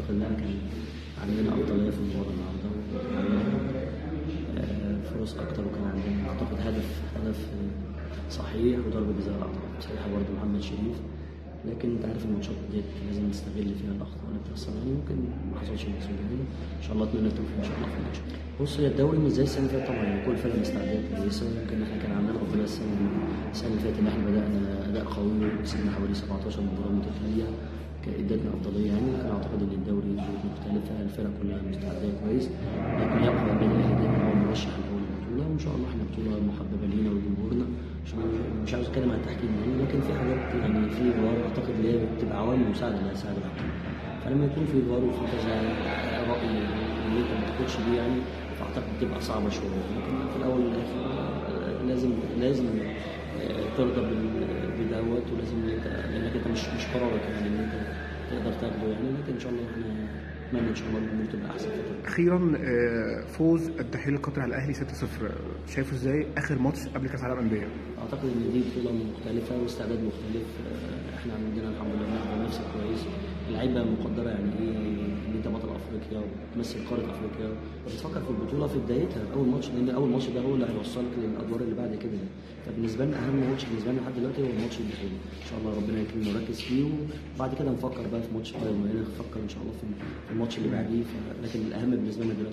اعتقد ان احنا كان عندنا افضليه في المباراه النهارده وعندنا آه، فرص اكتر وكان عندنا اعتقد هدف هدف آه، صحيح وضربه جزاء اعتقد صحيحه برضه محمد شريف لكن انت عارف الماتشات ديت لازم نستغل فيها الاخطاء اللي بتحصل يعني ممكن ما حصلش الماتش يعني ان شاء الله اتمنى التوفيق ان شاء الله في الماتش بص هي الدوري مش زي السنه اللي فاتت طبعا يعني كل فرقه مستعدات كويسه يمكن احنا كان عندنا افضليه السنه السنه اللي فاتت ان احنا بدانا اداء قوي وكسبنا حوالي 17 مباراه متتاليه كان ادتنا افضليه يعني لكن اعتقد ان الدوري ظروف مختلفه الفرق كلها مستعده كويس لكن يبقى النادي الاهلي دايما هو المرشح الاول للبطوله وان شاء الله احنا بطوله محببه لينا ولجمهورنا عشان مش عاوز اتكلم عن التحكيم يعني لكن في حاجات يعني في فار اعتقد اللي هي بتبقى عوامل مساعده اللي هتساعد الحكم فلما يكون في فار وفي كذا راي اللي انت ما تاخدش بيه يعني فاعتقد بتبقى صعبه شويه لكن في الاول والاخر آه، لازم لازم آه، ترضى بال- بدوت ولازم إن انت لانك انت مش مش قرارك يعني ان انت تقدر تاخده يعني لكن ان شاء الله احنا نتمنى ان شاء الله الامور تبقى احسن فتره اخيرا آه، فوز التحليل القطري على الاهلي 6-0 شايفه ازاي اخر ماتش قبل كاس العالم انديه اعتقد ان دي بطوله مختلفه واستعداد مختلف آه، احنا عندنا الحمد لله بنقدر نفسك كويس اللعيبه مقدره يعني ايه ان انت بطل افريقيا وبتمثل قاره افريقيا بتفكر في البطوله في بدايتها اول ماتش لان اول ماتش ده هو اللي هيوصلك للادوار اللي بعد كده فبالنسبه لنا اهم ماتش بالنسبه لنا لحد دلوقتي هو الماتش الداخلي ان شاء الله ربنا يكرمنا ونركز فيه وبعد كده نفكر بقى في ماتش بايرن ميونخ نفكر ان شاء الله في في الماتش اللي بعديه ف- لكن الاهم بالنسبه لنا دلوقتي